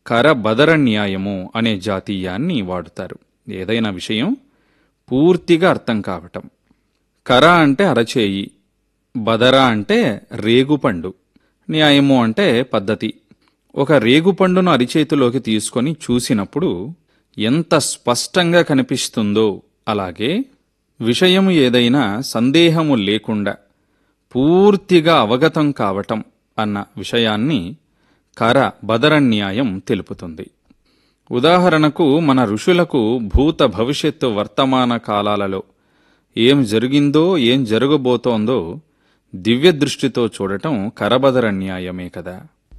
కరబదర న్యాయము అనే జాతీయాన్ని వాడుతారు ఏదైనా విషయం పూర్తిగా అర్థం కావటం కర అంటే అరచేయి బదర అంటే రేగుపండు న్యాయము అంటే పద్ధతి ఒక రేగుపండును అరిచేతిలోకి తీసుకొని చూసినప్పుడు ఎంత స్పష్టంగా కనిపిస్తుందో అలాగే విషయము ఏదైనా సందేహము లేకుండా పూర్తిగా అవగతం కావటం అన్న విషయాన్ని కర బదర న్యాయం తెలుపుతుంది ఉదాహరణకు మన ఋషులకు భూత భవిష్యత్తు వర్తమాన కాలాలలో ఏం జరిగిందో ఏం జరగబోతోందో దివ్య దృష్టితో చూడటం కరబదర న్యాయమే కదా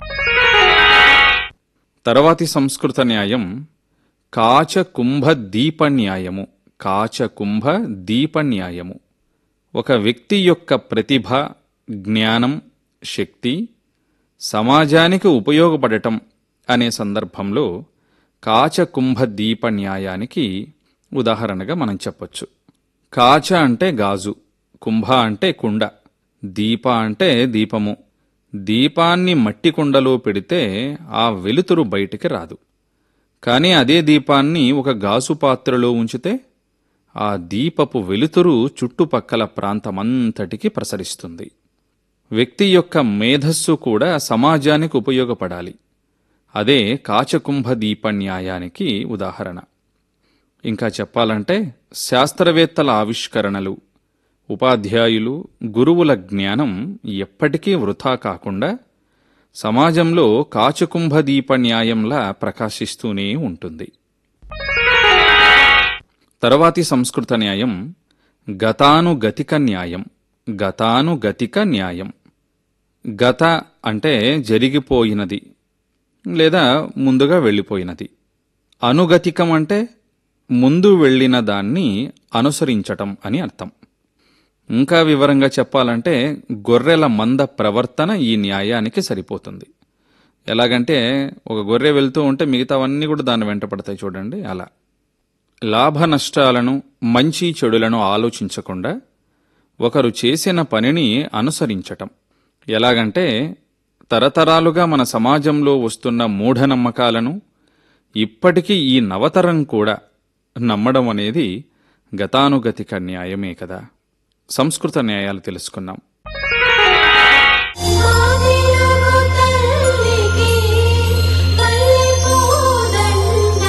తర్వాతి సంస్కృత న్యాయం కాచ కుంభ దీప న్యాయము కాచ కుంభ దీప న్యాయము ఒక వ్యక్తి యొక్క ప్రతిభ జ్ఞానం శక్తి సమాజానికి ఉపయోగపడటం అనే సందర్భంలో కాచ కుంభ దీప న్యాయానికి ఉదాహరణగా మనం చెప్పొచ్చు కాచ అంటే గాజు కుంభ అంటే కుండ దీప అంటే దీపము దీపాన్ని మట్టి కుండలో పెడితే ఆ వెలుతురు బయటికి రాదు కానీ అదే దీపాన్ని ఒక గాజు పాత్రలో ఉంచితే ఆ దీపపు వెలుతురు చుట్టుపక్కల ప్రాంతమంతటికి ప్రసరిస్తుంది వ్యక్తి యొక్క మేధస్సు కూడా సమాజానికి ఉపయోగపడాలి అదే కాచకుంభ దీప న్యాయానికి ఉదాహరణ ఇంకా చెప్పాలంటే శాస్త్రవేత్తల ఆవిష్కరణలు ఉపాధ్యాయులు గురువుల జ్ఞానం ఎప్పటికీ వృథా కాకుండా సమాజంలో కాచకుంభ దీప న్యాయంలా ప్రకాశిస్తూనే ఉంటుంది తర్వాతి సంస్కృత న్యాయం గతానుగతిక న్యాయం గతానుగతిక న్యాయం గత అంటే జరిగిపోయినది లేదా ముందుగా వెళ్ళిపోయినది అనుగతికం అంటే ముందు వెళ్ళిన దాన్ని అనుసరించటం అని అర్థం ఇంకా వివరంగా చెప్పాలంటే గొర్రెల మంద ప్రవర్తన ఈ న్యాయానికి సరిపోతుంది ఎలాగంటే ఒక గొర్రె వెళ్తూ ఉంటే మిగతావన్నీ కూడా దాన్ని వెంట పడతాయి చూడండి అలా లాభ నష్టాలను మంచి చెడులను ఆలోచించకుండా ఒకరు చేసిన పనిని అనుసరించటం ఎలాగంటే తరతరాలుగా మన సమాజంలో వస్తున్న మూఢనమ్మకాలను ఇప్పటికీ ఈ నవతరం కూడా నమ్మడం అనేది గతానుగతిక న్యాయమే కదా సంస్కృత న్యాయాలు తెలుసుకున్నాం ఆదిలగు తల్లికి పల్లెపూదండ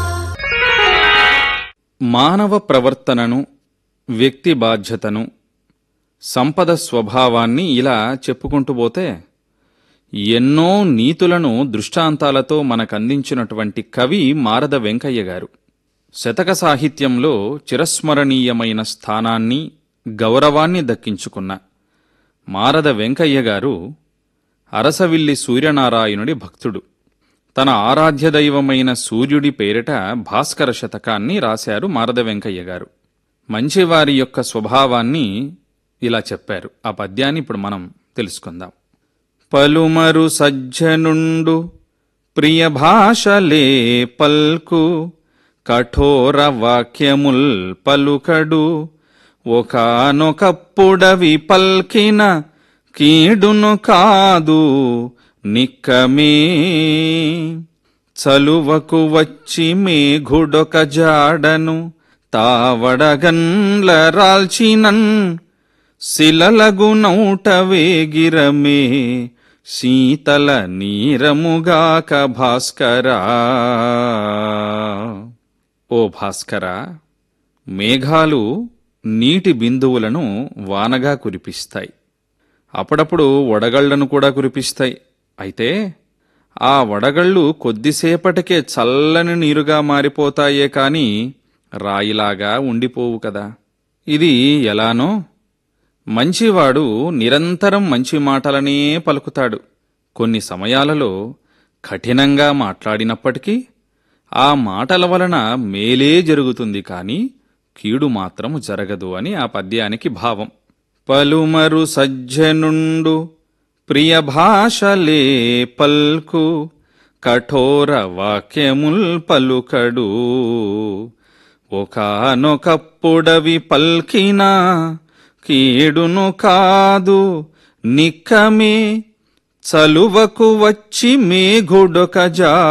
మానవ ప్రవర్తనను వ్యక్తి బాధ్యతను సంపద స్వభావాన్ని ఇలా చెప్పుకుంటూ పోతే ఎన్నో నీతులను దృష్టాంతాలతో మనకందించినటువంటి కవి మారద వెంకయ్య గారు శతక సాహిత్యంలో చిరస్మరణీయమైన స్థానాన్ని గౌరవాన్ని దక్కించుకున్న మారద వెంకయ్య గారు అరసవిల్లి సూర్యనారాయణుడి భక్తుడు తన ఆరాధ్య దైవమైన సూర్యుడి పేరిట భాస్కర శతకాన్ని రాశారు మారద వెంకయ్య గారు మంచివారి యొక్క స్వభావాన్ని ఇలా చెప్పారు ఆ పద్యాన్ని ఇప్పుడు మనం తెలుసుకుందాం పలుమరు సజ్జనుండు ప్రియ భాషలే పల్కు కఠోర వాక్యముల్ పలుకడు ఒకనొకప్పుడవి పల్కిన కీడును కాదు నిక్కమే చలువకు వచ్చి మేఘుడొక జాడను తావడగన్ల రాల్చినన్ శిలలగునౌట వేగిరమే శీతల నీరముగాక భాస్కరా ఓ భాస్కరా మేఘాలు నీటి బిందువులను వానగా కురిపిస్తాయి అప్పుడప్పుడు వడగళ్లను కూడా కురిపిస్తాయి అయితే ఆ వడగళ్ళు కొద్దిసేపటికే చల్లని నీరుగా మారిపోతాయే కాని రాయిలాగా ఉండిపోవు కదా ఇది ఎలానో మంచివాడు నిరంతరం మంచి మాటలనే పలుకుతాడు కొన్ని సమయాలలో కఠినంగా మాట్లాడినప్పటికీ ఆ మాటల వలన మేలే జరుగుతుంది కాని కీడు మాత్రం జరగదు అని ఆ పద్యానికి భావం పలుమరు సజ్జనుండు ప్రియ భాషలే పల్కు కఠోర వాక్యముల్ పలుకడు ఒకనొకప్పుడవి పల్కినా కీడును కాదు నిక్కమే చలువకు వచ్చి మేఘుడొక జా